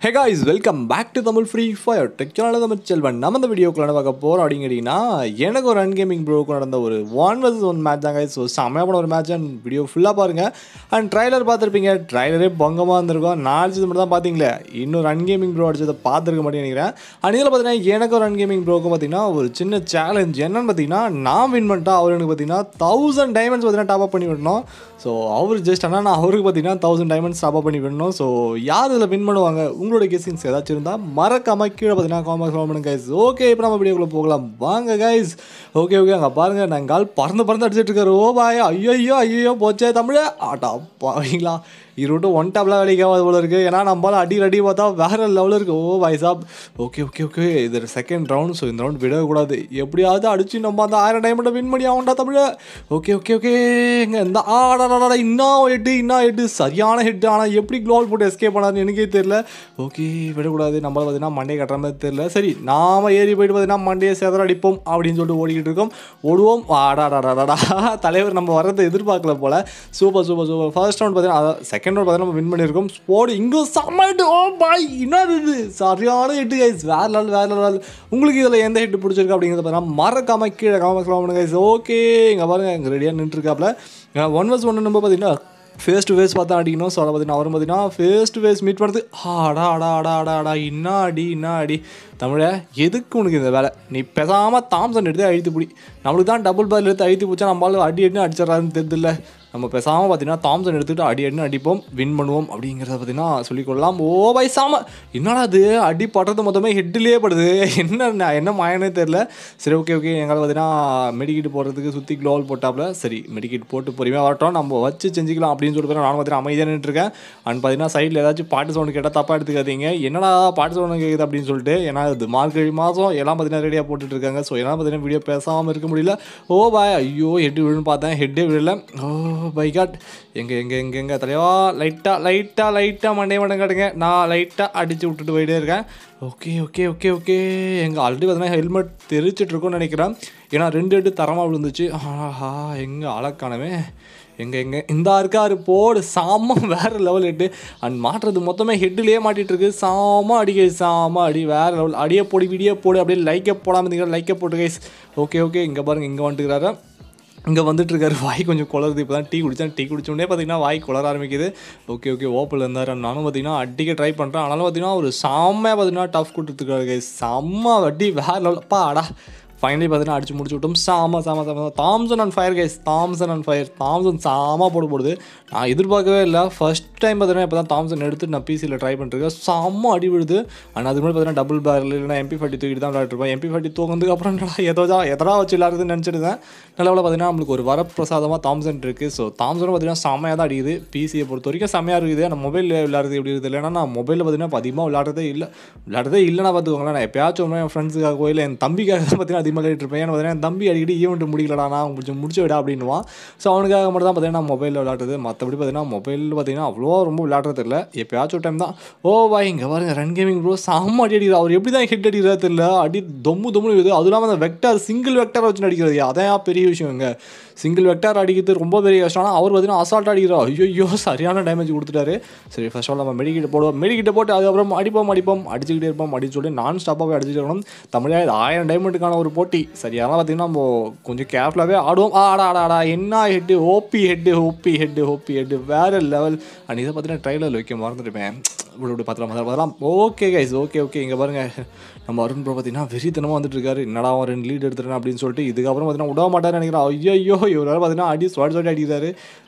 hey guys welcome back to Tamil free fire technology Tamil Selvan நம்ம இந்த வீடியோக்குள்ள பார்க்க போகிறோம் அப்படின்னு கேட்டிங்கன்னா எனக்கு ஒரு ரன் கேமிங் ப்ரோக்கு நடந்த ஒரு ஒன் வர்சஸ் ஒன் மேட்ச் தாங்க ஸோ செம்மையாக போன ஒரு மேட்ச் அண்ட் வீடியோ ஃபுல்லாக பாருங்கள் அண்ட் ட்ரைலர் பார்த்துருப்பீங்க ட்ரைலரே பங்கமாக இருந்திருக்கும் நான் அடிச்சது மட்டும் தான் பார்த்தீங்களே இன்னும் ரன் கேமிங் ப்ரோ அடிச்சதை பார்த்துருக்க மாட்டேன்னு நினைக்கிறேன் அண்ட் இதில் பார்த்தீங்கன்னா எனக்கு ஒரு ரன் கேமிங் ப்ரோக்கு பார்த்தீங்கன்னா ஒரு சின்ன சேலஞ்ச் என்னன்னு பார்த்தீங்கன்னா நான் வின் பண்ணிட்டா அவர் எனக்கு பார்த்தீங்கன்னா தௌசண்ட் டைமண்ட்ஸ் பார்த்தீங்கன்னா டாப் அப் பண்ணி விடணும் ஸோ அவர் ஜஸ்ட் ஆனால் நான் அவருக்கு பார்த்தீங்கன்னா தௌசண்ட் டைமண்ட்ஸ் டாப் அப் பண்ணி விடணும் ஸோ யார் இதில் வின் பண்ணுவாங்க உங்களோட கெஸிங்ஸ் ஏதாச்சும் இருந்தால் மறக்காம கீழே பார்த்தீங்கன்னா காமெண்ட் பண்ணுங்க கைஸ் ஓகே இப்போ நம்ம வீடியோக்குள்ளே போகலாம் வாங்க கைஸ் ஓகே ஓகே அங்கே பாருங்கள் நான் கால் பறந்து பறந்து அடிச்சிட்டு இருக்காரு ஓ பாய் ஐயோ ஐயோ ஐயோ போச்சே தமிழ் ஆட்டா பாவீங்களா இருட்டு ஒன் டாப்லாம் வேலைக்கு ஆகாது போல இருக்குது ஏன்னா நம்மளால அடி அடி பார்த்தா வேறு லெவலில் இருக்குது ஓ பாய் சாப் ஓகே ஓகே ஓகே இது செகண்ட் ரவுண்ட் ஸோ இந்த ரவுண்ட் விடக்கூடாது எப்படியாவது அடிச்சு நம்ம அந்த ஆயிரம் டைமண்டை வின் பண்ணி ஆகும்டா தமிழ் ஓகே ஓகே ஓகே எங்க இந்த ஆடாடா இன்னும் ஹெட்டு இன்னும் ஹெட்டு சரியான ஹெட்டு ஆனால் எப்படி க்ளோல் போட்டு எஸ்கேப் பண்ணாருன்னு எனக்கே தெரியல ஓகே விடக்கூடாது நம்மளால் பார்த்தீங்கன்னா மண்டே கட்டுற மாதிரி தெரியல சரி நாம ஏறி போயிட்டு பார்த்தீங்கன்னா மண்டையை சேதர அடிப்போம் அப்படின்னு சொல்லிட்டு ஓடிக்கிட்டு இருக்கோம் ஓடுவோம் ஆடாடாடாடா தலைவர் நம்ம வரதை எதிர்பார்க்கல போல super super super first round பார்த்தீங்கன்னா செகண்ட் ரவுண்ட் பார்த்தீங்கன்னா நம்ம வின் பண்ணியிருக்கோம் ஸ்போர்ட் இங்கே செம்மட்டு ஓ பாய் என்ன இது சரியான ஹெட்டு கைஸ் வேற லெவல் வேற லெவல் உங்களுக்கு இதில் எந்த ஹெட்டு பிடிச்சிருக்கு அப்படிங்கிறத பார்த்தீங்கன்னா மறக்காம கீழே காமெண்ட் பண்ணுங்க கைஸ் ஓகே இங்கே பாருங்க இங்கே ரெடியாக நின்றுருக்காப்ல ஒன் வர்ஸ் ஒன்று நம்ம பார்த்தீங்கன்னா ஃபேஸ் டு ஃபேஸ் பார்த்தா அடிக்கணும் ஸோ அதை பார்த்தீங்கன்னா அவரும் பார்த்தீங்கன்னா ஃபேஸ் டு ஃபேஸ் மீட் பண்ணுறது ஆடா ஆடா ஆடா ஆடா ஆடா இன்னா அடி இன்னா அடி தமிழ எதுக்கு உனக்கு இந்த வேலை நீ பேசாமல் தாம்சன் எடுத்து அழுத்தி பிடி நம்மளுக்கு தான் டபுள் பால் எடுத்து அழுத்தி பிடிச்சா நம்மளால அடி அடினு அடிச்சிடறாருன்னு தெரியுதுல்ல நம்ம பேசாமல் பார்த்தீங்கன்னா தாம்சன் எடுத்துகிட்டு அடி அடினு அடிப்போம் வின் பண்ணுவோம் அப்படிங்கிறத பார்த்தீங்கன்னா சொல்லிக்கொள்ளலாம் ஓ வயசாம என்னடா அது அடி படுறது மொத்தமே ஹெட்டிலே படுது என்ன நான் என்ன மாயனே தெரில சரி ஓகே ஓகே எங்களால் பார்த்தீங்கன்னா மெடிக்கிட் போடுறதுக்கு சுற்றி க்ளோவல் போட்டாப்புல சரி மெடிக்கிட் போட்டு பொறுமையாக வரட்டும் நம்ம வச்சு செஞ்சுக்கலாம் அப்படின்னு சொல்லிட்டு நானும் பார்த்தீங்கன்னா அமைதியாக நின்றுருக்கேன் அண்ட் பார்த்தீங்கன்னா சைடில் ஏதாச்சும் பாட்டு சவுண்டு கேட்டால் தப்பாக எடுத்துக்காதீங்க என்னடா பாட்டு சவுண்டு கேட்குது அப்படின்னு சொல்லிட்டு ஏன்னா இது மார்கழி மாதம் எல்லாம் பார்த்தீங்கன்னா ரெடியாக போட்டுட்டு இருக்காங்க ஸோ எல்லாம் பார்த்தீங்கன்னா வீடியோ பேசாமல் இருக்க முடியல ஓ பாய் ஐயோ ஹெட் விழுன்னு பார்த்தேன் ஹெட்டே விழல ஓ பை காட் எங்கே எங்கே எங்கே எங்கே தலைவா லைட்டாக லைட்டாக லைட்டாக மண்டே மண்டம் காட்டுங்க நான் லைட்டாக அடித்து விட்டுட்டு போயிட்டே இருக்கேன் ஓகே ஓகே ஓகே ஓகே எங்கள் ஆல்ரெடி பார்த்தீங்கன்னா ஹெல்மெட் தெரிச்சிட்டு இருக்கோம்னு நினைக்கிறேன் ஏன்னா ரெண்டு எட்டு தரமாக விழுந்துச்சு ஆஹா எங்கே அழக்கானவே எங்கே எங்கே இந்த இருக்காரு போடு சாம வேறு லெவல் ஹெட்டு அண்ட் மாட்டுறது மொத்தமே ஹெட்டிலே மாட்டிட்டு இருக்கு சாம அடிக்க சாம அடி வேறு லெவல் அடியே போடி விடியே போடு அப்படியே லைக்கை போடாமல் இருந்தீங்க லைக்கை போட்டு கைஸ் ஓகே ஓகே இங்கே பாருங்கள் இங்கே வந்துட்டுக்கிறாரு இங்கே வந்துட்டு இருக்காரு வாய் கொஞ்சம் குளருது இப்போ தான் டீ குடித்தேன் டீ குடிச்சோடனே பார்த்தீங்கன்னா வாய் குளர ஆரம்பிக்குது ஓகே ஓகே ஓப்பில் இருந்தார் நானும் பார்த்தீங்கன்னா அடிக்க ட்ரை பண்ணுறேன் ஆனாலும் பார்த்தீங்கன்னா ஒரு செம்மையாக பார்த்தீங்கன்னா டஃப் கொடுத்துருக்காரு கைஸ் செம்ம வட்டி வேறு லெவல் அப்பா அடா ஃபைனலி பார்த்தீங்கன்னா அடிச்சு முடிச்சு விட்டோம் சாம சாம சாம Thompson and fire guys Thompson and fire Thompson சாமா போட போடுது நான் எதிர்பார்க்கவே இல்லை ஃபர்ஸ்ட் டைம் பார்த்தீங்கன்னா இப்போ தான் தாம்சன் எடுத்து நான் பிசியில் ட்ரை பண்ணிருக்கேன் செம்ம அடி விழுது அண்ட் அது மாதிரி பார்த்தீங்கன்னா டபுள் பேரல் இல்லைனா எம்பி ஃபார்ட்டி தூக்கிட்டு தான் விளையாட்டுருப்பேன் எம்பி ஃபார்ட்டி தூங்கினதுக்கு அப்புறம் என்னடா எதோ எதனா வச்சு விளையாடுறதுன்னு நினச்சிருந்தேன் நல்லவில் பார்த்தீங்கன்னா நம்மளுக்கு ஒரு வரப்பிரசாதமாக தாம்சன் இருக்குது ஸோ தாம்சனும் பார்த்தீங்கன்னா செம்மையாக தான் அடிக்குது பிசியை பொறுத்த வரைக்கும் செம்மையாக இருக்குது நான் மொபைலில் விளையாடுறது எப்படி இருக்குது இல்லைன்னா நான் மொபைலில் பார்த்தீங்கன்னா அதிகமாக விளையாடுறதே இல்லை விளையாடுறதே இல்லைனா பார்த்துக்கோங்களேன் நான் எப்பயாச்சும் என் ஃப்ரெண்ட்ஸுக்காக இல்லை என் தம்பிக்காக தான் பார்த்தீங்கன்னா அதிகமாக விளையாட்டு இருப்பேன் ஏன்னா பார்த்தீங்கன்னா என் தம்பி அடிக்கடி ஈவெண்ட் முடிக்கலடா நான் கொஞ்சம் முடிச்சு விடா அப்படின்னுவான் ஸோ அவனுக்காக மட்டும் தான் பார்த்தீங்கன்னா மொபைலில் விளையாடுறது மற்றபடி பார்த்தீங்கன்னா மொபைல் பார்த்தீங்கன்னா அவ்வளோ ரொம்ப விளையாடுறது இல்லை எப்பயாச்சும் ஒரு டைம் தான் ஓ பாய் இங்கே பாருங்க ரன் கேமிங் ப்ரோ சாம அடி அடிக்கிறார் அவர் எப்படி தான் ஹிட் அடிக்கிறா தெரியல அடி தொம்மு தொம்முன்னு இருக்குது அதுவும் இல்லாமல் அந்த வெக்டார் சிங்கிள் வெக்டார் வச்சு அடிக்கிறது அதான் பெரிய விஷயம் இங்கே சிங்கிள் வெக்டார் அடிக்கிறது ரொம்ப பெரிய கஷ்டம் ஆனால் அவர் பார்த்தீங்கன்னா அசால்ட் அடிக்கிறார் ஐயோ சரியான டேமேஜ் கொடுத்துட்டாரு சரி ஃபர்ஸ்ட் ஆல் நம்ம மெடிக்கிட்ட போடுவோம் மெடிக்கிட்ட போட்டு அதுக்கப்புறம் அடிப்போம் அடிப்போம் அடிச்சுக்கிட்டே இருப்போம் அப்படின்னு சொல்லி நான் ஸ்டாப்பாகவே அடிச்சுட்டு இருக்கணும் தமிழக இது ஆயிரம் டைமண்டுக்கான ஒரு போட்டி சரி அதெல்லாம் பார்த்தீங்கன்னா நம்ம கொஞ்சம் கேர்ஃபுல்லாகவே ஆடுவோம் ஆடா ஆடா ஆடா என்ன head OP head OP head OP head வேறு லெவல் அண்ட் இதை பார்த்தீங்கன்னா ட்ரைலர் வைக்க மறந்துருப்பேன் இப்படி இப்படி பார்த்துலாம் பார்த்துலாம் பார்த்துலாம் ஓகே கைஸ் ஓகே ஓகே இங்கே பாருங்கள் நம்ம அருண் ப்ரோ பார்த்தீங்கன்னா வெறித்தனமாக வந்துட்டு இருக்காரு என்னடா அவன் ரெண்டு லீட் எடுத்துறேன் அப்படின்னு சொல்லிட்டு இதுக்கப்புறம் பார்த்தீங்கன்னா விட மாட்டார்னு நினைக்கிறேன் ஐயோ இவரால் பார்த்தீங்கன்னா அடி சுவாடி சுவாடி அடிக்கிறாரு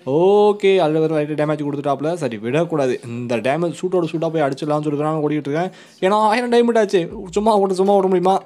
ஓகே அதில் வேறு ரைட்டு டேமேஜ் கொடுத்துட்டாப்ல சரி விடக்கூடாது இந்த டேமேஜ் சூட்டோட சூட்டாக போய் அடிச்சிடலாம்னு சொல்லிட்டு நான் ஓடிட்டு இருக்கேன் ஏன்னா ஆயிரம் டைமண்ட் ஆச்சு சும்மா ஓட சும்மா ஓட முடியுமா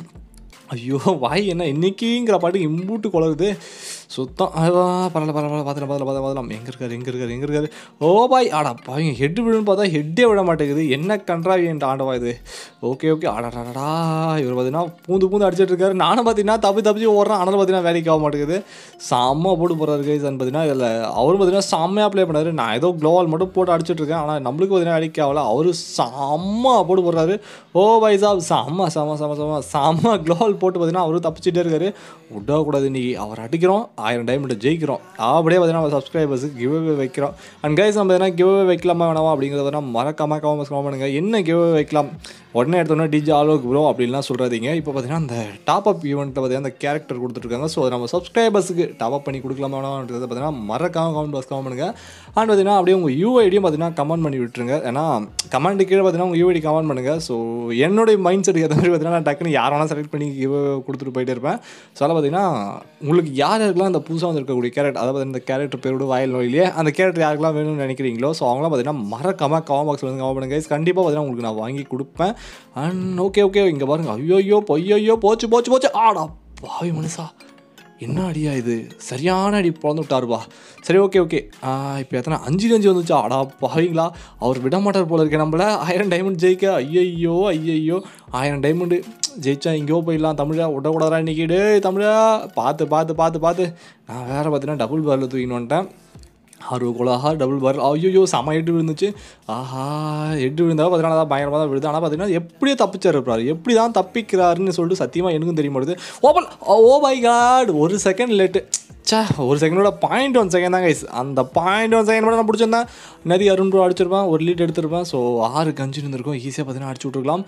ஐயோ வாய் என்ன இன்னைக்குங்கிற பாட்டுக்கு இம்பூட்டு குளருது சுத்தம் அதுவா பரவாயில்ல பரவாயில்ல பார்த்துலாம் பார்த்துலாம் பார்த்து பார்த்துலாம் எங்கே இருக்காரு எங்கே இருக்காரு எங்கே இருக்காரு ஓ பாய் ஆடா பாய்ங்க ஹெட் விழுன்னு பார்த்தா ஹெட்டே விட மாட்டேங்குது என்ன கன்றாவி என் ஆண்டவா இது ஓகே ஓகே ஆடாடாடா இவர் பார்த்தீங்கன்னா பூந்து பூந்து அடிச்சிட்டு இருக்காரு நானும் பார்த்தீங்கன்னா தப்பி தப்பிச்சு ஓடுறேன் ஆனால் பார்த்தீங்கன்னா வேலைக்கு ஆக மாட்டேங்குது செம்ம போட்டு போகிறாரு கைஸ் பார்த்தீங்கன்னா இதில் அவரும் பார்த்தீங்கன்னா செம்மையாக ப்ளே பண்ணாரு நான் ஏதோ க்ளோவால் மட்டும் போட்டு அடிச்சிட்டு இருக்கேன் ஆனால் நம்மளுக்கு பார்த்தீங்கன்னா அடிக்க ஆகல அவர் செம்ம போட்டு போடுறாரு ஓ பாய் சாப் செம்ம செம்ம செம்ம செம்ம செம்ம க்ளோவால் போட்டு பார்த்தீங்கன்னா அவரும் தப்பிச்சிட்டே இருக்காரு விடக்கூடாது இன்னைக்கு அவர் அடிக்கிறோம் ஆயிரம் டைமண்ட் ஜெயிக்கிறோம் அப்படியே பார்த்தீங்கன்னா நம்ம சப்ஸ்கிரைபர்ஸுக்கு கிவ் அவே வைக்கிறோம் அண்ட் கைஸ் நம்ம பார்த்தீங்கன்னா கிவ் அவே வைக்கலாமா வேணாமா அப்படிங்கிறத பார்த்தீங்கன்னா மறக்காம காமர்ஸ் பண்ணுங்க என்ன கிவ் அவே வைக்கலாம் உடனே எடுத்தோன்னே டிஜி ஆலோக் ப்ரோ அப்படின்லாம் சொல்கிறாதீங்க இப்போ பார்த்தீங்கன்னா அந்த டாப் அப் ஈவெண்ட்டில் பார்த்தீங்கன்னா அந்த கேரக்டர் கொடுத்துட்ருக்காங்க ஸோ அதை நம்ம சப்ஸ்கிரைபர்ஸுக்கு டாப் அப் பண்ணி கொடுக்கலாமா வேணாம்ன்றதை பார்த்தீங்கன்னா மறக்காம கமெண்ட் பாக்ஸ் கமெண்ட் பண்ணுங்க அண்ட் பார்த்தீங்கன்னா அப்படியே உங்கள் யூஐடியும் பார்த்தீங்கன்னா கமெண்ட் பண்ணி விட்டுருங்க ஏன்னா கமெண்ட் கீழே பார்த்தீங்கன்னா உங்கள் யூஐடி கமெண்ட் பண்ணுங்கள் ஸோ என்னுடைய மைண்ட் செட்டுக்கு ஏற்ற மாதிரி பார்த்தீங்கன்னா நான் டக்குன்னு யார் வேணால் செலக்ட் பண்ணி give கொடுத்துட்டு போயிட்டே இருப்பேன் ஸோ அதெல்லாம் பார்த்தீங்கன்னா உங்களுக்கு யார் யாருக்கெல்லாம் அந்த புதுசாக வந்திருக்கக்கூடிய கேரக்டர் அதாவது இந்த கேரக்டர் பேரோட வாயில் நோயிலே அந்த கேரக்டர் யாருக்கெல்லாம் வேணும்னு நினைக்கிறீங்களோ ஸோ அவங்களாம் பார்த்தீங்கன்னா மறக்காம கமெண்ட் பாக்ஸில் வந்து கமெண்ட் பண்ணுங்க கண்டிப்பாக பார்த்தீங்கன்னா உங்களுக்கு நான் வாங்கி கொடுப்பேன் அண்ட் ஓகே ஓகே இங்கே பாருங்க ஐயோ ஐயோ பொய்யோ போச்சு போச்சு போச்சு ஆடா பாவி மனுஷா என்ன அடியா இது சரியான அடி பிறந்து விட்டாருப்பா சரி ஓகே ஓகே இப்போ எத்தனை அஞ்சு அஞ்சு வந்துச்சா அடா பாவீங்களா அவர் விட மாட்டார் போல இருக்கே நம்மள ஆயிரம் டைமண்ட் ஜெயிக்க ஐயையோ ஐயையோ ஆயிரம் டைமண்டு ஜெயிச்சா எங்கேயோ போயிடலாம் தமிழா விடக்கூடாதா இன்னைக்கு டேய் தமிழா பார்த்து பார்த்து பார்த்து பார்த்து நான் வேறு பார்த்தீங்கன்னா டபுள் பாரில் தூக்கின்னு வந்துட்டேன் ஆறு கோலாக டபுள் பார் ஐயோ செம எட்டு விழுந்துச்சு ஆஹா எட்டு விழுந்தாலும் பார்த்தீங்கன்னா தான் பயங்கரமாக தான் விழுது ஆனால் பார்த்தீங்கன்னா எப்படியே தப்பிச்சார் இருப்பார் எப்படி தான் தப்பிக்கிறாருன்னு சொல்லிட்டு சத்தியமாக எனக்கும் தெரிய மாட்டுது ஓப்பன் ஓ பை காட் ஒரு செகண்ட் லேட்டு சே ஒரு செகண்டோட பாயிண்ட் ஒன் செகண்ட் தான் கைஸ் அந்த பாயிண்ட் ஒன் செகண்ட் மட்டும் நான் பிடிச்சிருந்தேன் நிறைய அருண் ப்ரோ அடிச்சிருப்பேன் ஒரு லீட் எடுத்திருப்பேன் ஸோ ஆறு கஞ்சி இருந்திருக்கும் ஈஸியாக பார்த்தீங்கன்னா அடிச்சு விட்ருக்கலாம்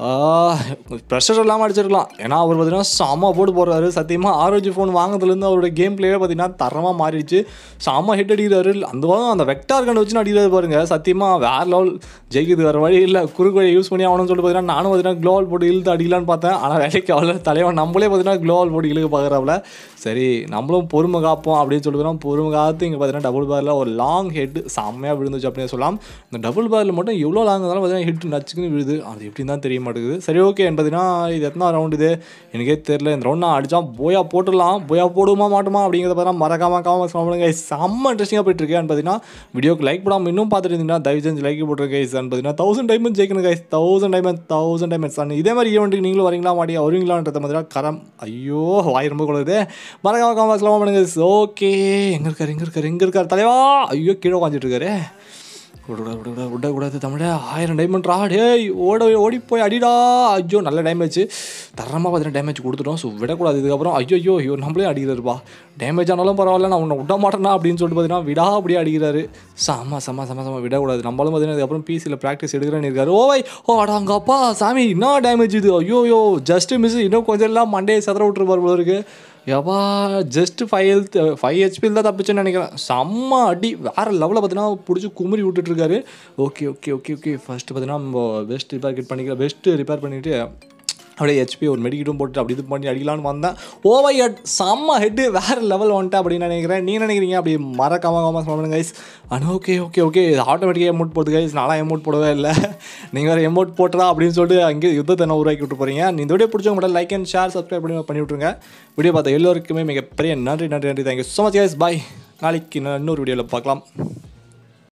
ப்ரெஷர் இல்லாமல் அடிச்சிருக்கலாம் ஏன்னா அவர் பார்த்தீங்கன்னா செம்ம போட்டு போடுறாரு சத்தியமாக ஆரோஜி ஃபோன் வாங்குறதுலேருந்து அவரோட கேம் பிளேயே பார்த்தீங்கன்னா தரமாக மாறிடுச்சு செம்ம ஹிட் அடிக்கிறாரு அந்த வாரம் அந்த வெக்டார் கன் வச்சு அடிக்கிறாரு பாருங்க சத்தியமாக வேற லெவல் ஜெயிக்குது வேறு வழி இல்லை குறுக்கு வழி யூஸ் பண்ணி ஆகணும்னு சொல்லிட்டு பார்த்தீங்கன்னா நானும் பார்த்தீங்கன்னா க்ளோவல் போட்டு இழுத்து அடிக்கலான்னு பார்த்தேன் ஆனால் வேலைக்கு அவ்வளோ தலைவன் நம்மளே பார்த்தீங்கன்னா க்ளோவல் போட்டு இழுக்க பார்க்குறாப்புல சரி நம்மளும் பொறுமை காப்போம் அப்படின்னு சொல்லிட்டு பொறுமை காத்து இங்கே பார்த்தீங்கன்னா டபுள் பாரில் ஒரு லாங் ஹெட் செம்மையாக விழுந்துச்சு அப்படின்னு சொல்லலாம் இந்த டபுள் பாரில் மட்டும் எவ்வளோ லாங் இருந்தாலும் பார்த்தீங்கன்னா ஹெட் நச்சுக்குன்னு விழுது அது எப்படின்னு தான் தெரிய மாட்டேங்குது சரி ஓகே பார்த்தீங்கன்னா இது எத்தனை ரவுண்ட் இது எனக்கே தெரியல இந்த ரவுண்ட் நான் அடித்தா போயா போட்டுடலாம் போயா போடுமா மாட்டோமா அப்படிங்கிறத பார்த்தீங்கன்னா மறக்காம காமர்ஸ் பண்ணுங்க செம்ம இன்ட்ரெஸ்டிங்காக போயிட்டு இருக்கேன் பார்த்தீங்கன்னா வீடியோக்கு லைக் போடாமல் இன்னும் பார்த்துட்டு இருந்தீங்கன்னா தயவு செஞ்சு லைக் போட்டுருக்க கைஸ் பார்த்தீங்கன்னா தௌசண்ட் டைமண்ட் ஜெயிக்கணும் guys thousand diamond thousand diamonds and இதே மாதிரி ஈவெண்ட்டுக்கு நீங்களும் வரீங்களா மாட்டியா வருவீங்களான்றத மாதிரி கரம் ஐயோ வாய் ரொம்ப கொள்ளுது மறக்காம காமர்ஸ்லாம் பண்ணுங்க ஓகே எங்கே இருக்காரு எங்கே இருக்காரு எங்கே இருக்காரு தலைவா ஐயோ கீழே உட்காந்துட்டு இருக்காரு விடக்கூடாது விடக்கூடாது விடக்கூடாது தமிழே ஆயிரம் டைமண்ட் ரா டேய் ஓட ஓடி போய் அடிடா ஐயோ நல்ல டேமேஜ் தரமாக பார்த்தீங்கன்னா டேமேஜ் கொடுத்துட்டோம் ஸோ விடக்கூடாது இதுக்கப்புறம் ஐயோ ஐயோ ஐயோ நம்மளே அடிக்கிறாருப்பா டேமேஜ் ஆனாலும் பரவாயில்ல நான் உன்னை விட மாட்டேனா அப்படின்னு சொல்லிட்டு பார்த்தீங்கன்னா விடா அப்படியே அடிக்கிறாரு செம்ம செம்ம செம்ம செம்ம விடக்கூடாது நம்மளும் பார்த்தீங்கன்னா இதுக்கப்புறம் பிசியில் ப்ராக்டிஸ் எடுக்கிறேன்னு இருக்காரு ஓ வை ஓ அடாங்கப்பா சாமி என்ன டேமேஜ் இது ஐயோ ஐயோ ஜஸ்ட் மிஸ் இன்னும் கொஞ்சம் எல்லாம் மண்டே சதற விட்டுருப்பார் போல இருக்கு எவா ஜஸ்ட் ஃபைவ் ஹெல்த் ஃபைவ் ஹெச்பியில் தான் தப்பிச்சுன்னு நினைக்கிறேன் செம்ம அடி வேறு லெவலில் பார்த்தீங்கன்னா பிடிச்சி குமரி விட்டுட்ருக்காரு okay okay okay okay first பார்த்தீங்கன்னா நம்ம பெஸ்ட் ரிப்பேர் கிட் பண்ணிக்கலாம் பெஸ்ட்டு ரிப்பேர் பண்ணிவிட்டு அப்படியே ஹெச்பி ஒரு மெடிக்கிட்டும் போட்டு அப்படி இது பண்ணி அடிக்கலான்னு வந்தேன் ஓவை ஹெட் செம்ம ஹெட்டு வேறு லெவல் வந்துட்டு அப்படின்னு நினைக்கிறேன் நீ நினைக்கிறீங்க அப்படி மறக்காம காமஸ் பண்ணுங்க கைஸ் ஆனால் ஓகே ஓகே ஓகே இது ஆட்டோமேட்டிக்காக எமௌண்ட் போடுது கைஸ் நானும் எமௌண்ட் போடவே இல்லை நீங்கள் வேறு எமௌண்ட் போட்டுறா அப்படின்னு சொல்லிட்டு அங்கே யுத்தத்தை என்ன உருவாக்கி விட்டு போகிறீங்க இந்த வீடியோ பிடிச்சவங்க மட்டும் லைக் அண்ட் ஷேர் சப்ஸ்கிரைப் பண்ணி பண்ணி விட்ருங்க வீடியோ பார்த்த எல்லோருக்குமே மிகப்பெரிய நன்றி நன்றி நன்றி thank you so much guys bye நாளைக்கு இன்னொரு வீடியோவில் பார்க்கலாம்